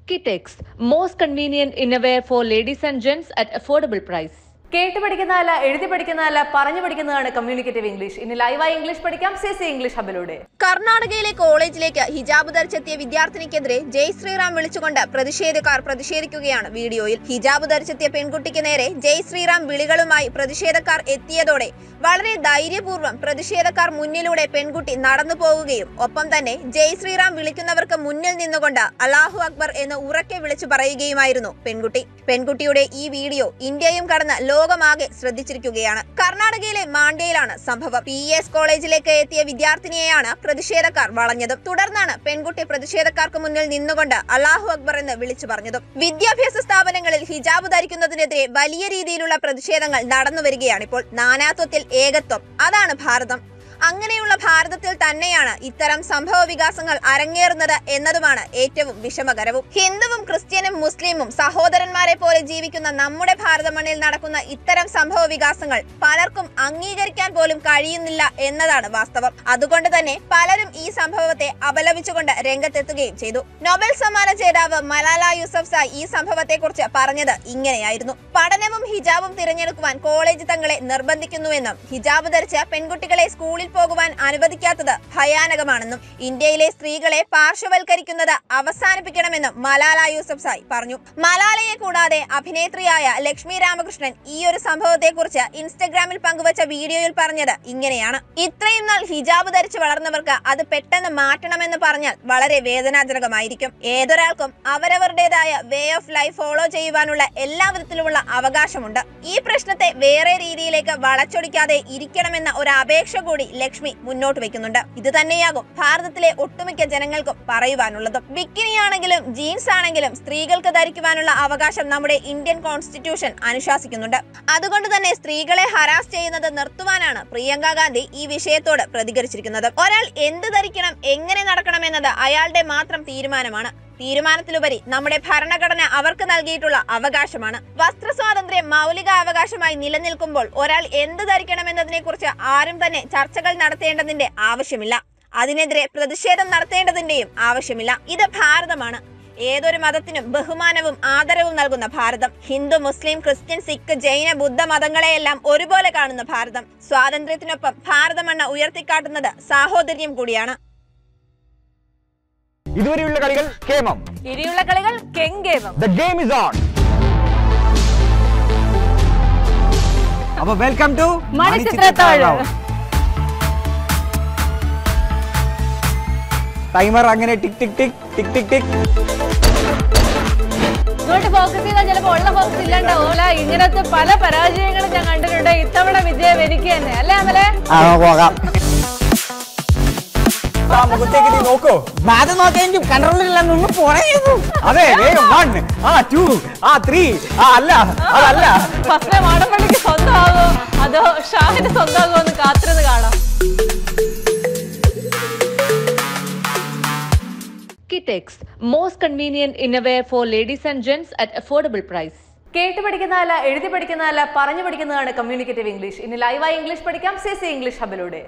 Kitex, most convenient innerwear for ladies and gents at affordable price. കേട്ട് പഠിക്കുന്നതല്ല എഴുതി പഠിക്കുന്നതല്ല പറഞ്ഞു പഠിക്കുന്നതാണ് കമ്മ്യൂണിക്കേറ്റീവ് ഇംഗ്ലീഷ് ഇനി ലൈവായി ഇംഗ്ലീഷ് പഠിക്കാം സി സി ഇംഗ്ലീഷ് ഹബിലൂടെ കർണാടകയിലെ കോളേജിലേക്ക് ഹിജാബ് ധരിച്ചെത്തിയ വിദ്യാർത്ഥിനിക്കെതിരെ ജയ് ശ്രീറാം വിളിച്ചുകൊണ്ട് പ്രതിഷേധക്കാർ പ്രതിഷേധിക്കുകയാണ് വീഡിയോയിൽ ഹിജാബ് ധരിച്ചെത്തിയ പെൺകുട്ടിക്ക് നേരെ ജയ് ശ്രീറാം വിളികളുമായി പ്രതിഷേധക്കാർ എത്തിയതോടെ വളരെ ധൈര്യപൂർവ്വം പ്രതിഷേധക്കാർ മുന്നിലൂടെ പെൺകുട്ടി നടന്നു പോവുകയും ഒപ്പം തന്നെ ജയ് ശ്രീറാം വിളിക്കുന്നവർക്ക് മുന്നിൽ നിന്നുകൊണ്ട് അലാഹു അക്ബർ എന്ന് ഉറക്കെ വിളിച്ചു പറയുകയുമായിരുന്നു പെൺകുട്ടി പെൺകുട്ടിയുടെ ഈ വീഡിയോ ഇന്ത്യയും കടന്ന് ലോകമാകെ ശ്രദ്ധിച്ചിരിക്കുകയാണ് കർണാടകയിലെ മാണ്ഡ്യയിലാണ് സംഭവം പി എസ് കോളേജിലേക്ക് എത്തിയ വിദ്യാർത്ഥിനിയെയാണ് പ്രതിഷേധക്കാർ വളഞ്ഞതും തുടർന്നാണ് പെൺകുട്ടി പ്രതിഷേധക്കാർക്ക് മുന്നിൽ നിന്നുകൊണ്ട് അല്ലാഹു അക്ബർ എന്ന് വിളിച്ചു പറഞ്ഞതും വിദ്യാഭ്യാസ സ്ഥാപനങ്ങളിൽ ഹിജാബ് ധരിക്കുന്നതിനെതിരെ വലിയ രീതിയിലുള്ള പ്രതിഷേധങ്ങൾ നടന്നു വരികയാണിപ്പോൾ നാനാത്വത്തിൽ ഏകത്വം അതാണ് ഭാരതം അങ്ങനെയുള്ള ഭാരതത്തിൽ തന്നെയാണ് ഇത്തരം സംഭവ വികാസങ്ങൾ അരങ്ങേറുന്നത് എന്നതുമാണ് ഏറ്റവും വിഷമകരവും ഹിന്ദുവും ക്രിസ്ത്യനും മുസ്ലിമും സഹോദരന്മാരെ പോലെ ജീവിക്കുന്ന നമ്മുടെ ഭാരത മണ്ണിൽ നടക്കുന്ന ഇത്തരം സംഭവ വികാസങ്ങൾ പലർക്കും അംഗീകരിക്കാൻ പോലും കഴിയുന്നില്ല എന്നതാണ് വാസ്തവം അതുകൊണ്ട് തന്നെ പലരും ഈ സംഭവത്തെ അപലപിച്ചുകൊണ്ട് രംഗത്തെത്തുകയും ചെയ്തു നൊബൽ സമ്മാന ജേതാവ് മലാല യൂസഫ്സായ് ഈ സംഭവത്തെക്കുറിച്ച് പറഞ്ഞത് ഇങ്ങനെയായിരുന്നു പഠനവും ഹിജാബും തിരഞ്ഞെടുക്കുവാൻ കോളേജ് തങ്ങളെ നിർബന്ധിക്കുന്നുവെന്നും ഹിജാബ് ധരിച്ച പെൺകുട്ടികളെ സ്കൂളിൽ പോകുവാൻ അനുവദിക്കാത്തത് ഭയാനകമാണെന്നും ഇന്ത്യയിലെ സ്ത്രീകളെ പാർശ്വവൽക്കരിക്കുന്നത് അവസാനിപ്പിക്കണമെന്നും മലാല യൂസഫ്സായ് പറഞ്ഞു മലാലയെ കൂടാതെ അഭിനേത്രിയായ ലക്ഷ്മി രാമകൃഷ്ണൻ ഈ ഒരു സംഭവത്തെക്കുറിച്ച് ഇൻസ്റ്റഗ്രാമിൽ പങ്കുവച്ച വീഡിയോയിൽ പറഞ്ഞത് ഇങ്ങനെയാണ് ഇത്രയും നാൾ ഹിജാബ് ധരിച്ച് വളർന്നവർക്ക് അത് പെട്ടെന്ന് മാറ്റണമെന്ന് പറഞ്ഞാൽ വളരെ വേദനാജനകമായിരിക്കും ഏതൊരാൾക്കും അവരവരുടേതായ വേ ഓഫ് ലൈഫ് ഫോളോ ചെയ്യുവാനുള്ള എല്ലാ വിധത്തിലുമുള്ള അവകാശമുണ്ട് ഈ പ്രശ്നത്തെ വേറെ രീതിയിലേക്ക് വളച്ചൊടിക്കാതെ ഇരിക്കണമെന്ന ഒരു അപേക്ഷ കൂടി ലക്ഷ്മി മുന്നോട്ട് വെക്കുന്നുണ്ട് ഇത് തന്നെയാകും ഭാരതത്തിലെ ഒട്ടുമിക്ക ജനങ്ങൾക്കും പറയുവാനുള്ളതും ബിക്കിനി ആണെങ്കിലും ജീൻസ് ആണെങ്കിലും സ്ത്രീകൾക്ക് ധരിക്കുവാനുള്ള അവകാശം നമ്മുടെ ഇന്ത്യൻ കോൺസ്റ്റിറ്റ്യൂഷൻ അനുശാസിക്കുന്നുണ്ട് അതുകൊണ്ട് തന്നെ സ്ത്രീകളെ ഹരാസ് ചെയ്യുന്നത് നിർത്തുവാനാണ് പ്രിയങ്ക ഗാന്ധി ഈ വിഷയത്തോട് പ്രതികരിച്ചിരിക്കുന്നത് ഒരാൾ എന്ത് ധരിക്കണം എങ്ങനെ നടക്കണം എന്നത് അയാളുടെ മാത്രം തീരുമാനമാണ് തീരുമാനത്തിലുപരി നമ്മുടെ ഭരണഘടന അവർക്ക് നൽകിയിട്ടുള്ള അവകാശമാണ് വസ്ത്ര സ്വാതന്ത്ര്യം മൗലിക അവകാശമായി നിലനിൽക്കുമ്പോൾ ഒരാൾ എന്ത് ധരിക്കണമെന്നതിനെ കുറിച്ച് ആരും തന്നെ ചർച്ചകൾ നടത്തേണ്ടതിന്റെ ആവശ്യമില്ല അതിനെതിരെ പ്രതിഷേധം നടത്തേണ്ടതിന്റെയും ആവശ്യമില്ല ഇത് ഭാരതമാണ് ഏതൊരു മതത്തിനും ബഹുമാനവും ആദരവും നൽകുന്ന ഭാരതം ഹിന്ദു മുസ്ലിം ക്രിസ്ത്യൻ സിഖ് ജൈന ബുദ്ധ മതങ്ങളെയെല്ലാം ഒരുപോലെ കാണുന്ന ഭാരതം സ്വാതന്ത്ര്യത്തിനൊപ്പം ഭാരതമണ്ണ ഉയർത്തിക്കാട്ടുന്നത് സാഹോദര്യം കൂടിയാണ് ഇതുവരെയുള്ള കളികൾ കേമം ഇനിയുള്ള കളികൾ കെങ്കേമം ദ ഗെയിം ഇസ് ഓൺ അപ്പൊ വെൽക്കം ടു മണിച്ചിത്രത്താഴ്. ടൈമർ അങ്ങനെ ടിക് ടിക് ടിക് ടിക് ടിക് ടിക് ഇങ്ങോട്ട് ഫോക്കസ് ചെയ്താൽ ചിലപ്പോൾ ഉള്ള ഫോക്കസ് ഇല്ലാണ്ടാവൂല ഇങ്ങനത്തെ പല പരാജയങ്ങളും ഞാൻ കണ്ടിട്ടുണ്ട് ഇത്തവണ വിജയം എനിക്ക് തന്നെ അല്ലേ അമലെ ആ പോകാം ആ മുഖത്തേക്ക് നീ നോക്കോ അത് നോക്കാൻ കൺട്രോളില്ല നിന്ന് പോണേ അതെ വേഗം വൺ ആ ടു ആ ത്രീ ആ അല്ല അതല്ല ഫസ്റ്റ് മാടമ്പള്ളിക്ക് സ്വന്തമാകോ അതോ ഷാഹിന് സ്വന്തമാകോ എന്ന് കാത്തിരുന്ന് കാണാം Kitex, most convenient innerwear for ladies and gents at affordable price. കേട്ട് പഠിക്കുന്നതല്ല എഴുതി പഠിക്കുന്നതല്ല പറഞ്ഞു പഠിക്കുന്നതാണ് കമ്മ്യൂണിക്കേറ്റീവ് ഇംഗ്ലീഷ് ഇനി ലൈവായി ഇംഗ്ലീഷ് പഠിക്കാം സി സി ഇംഗ്ലീഷ് ഹബിലൂടെ